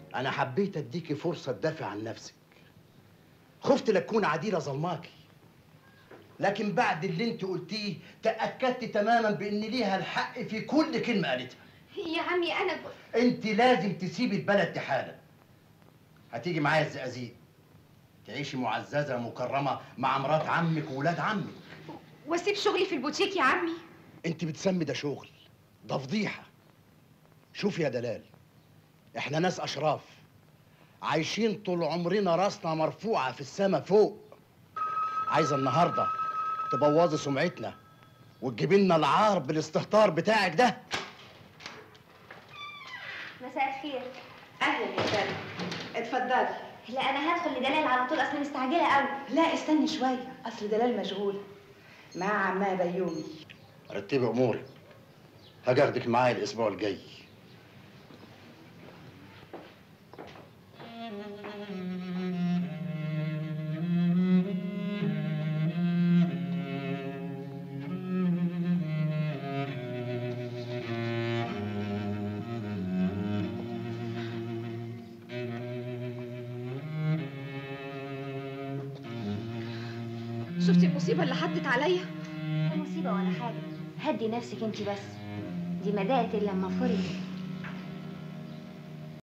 انا حبيت اديكي فرصه تدافع عن نفسك خفت لا تكون عديله ظلماكي لكن بعد اللي انت قلتيه تاكدت تماما بان ليها الحق في كل كلمه قالتها يا عمي انا ب... انت لازم تسيبي البلد دي حالا هتيجي معايا الزقازيق تعيشي معززه مكرمه مع مرات عمك وولاد عمك واسيب شغلي في البوتيك يا عمي انت بتسمي ده شغل ده فضيحه شوف يا دلال احنا ناس اشراف عايشين طول عمرنا راسنا مرفوعه في السما فوق عايزه النهارده تبوظي سمعتنا وتجيبي لنا العار بالاستهتار بتاعك ده مساء الخير اهلا يا سلمى اتفضلي لا انا هدخل لدلال على طول اصلا مستعجله قوي لا استني شويه اصل دلال مشغول مع عمها بيومي رتبي امورك هاخدك معايا الاسبوع الجاي شفتي المصيبه اللي حطت عليا لا مصيبه ولا حاجه هدي نفسك انت بس دي مدات الا لما فرجت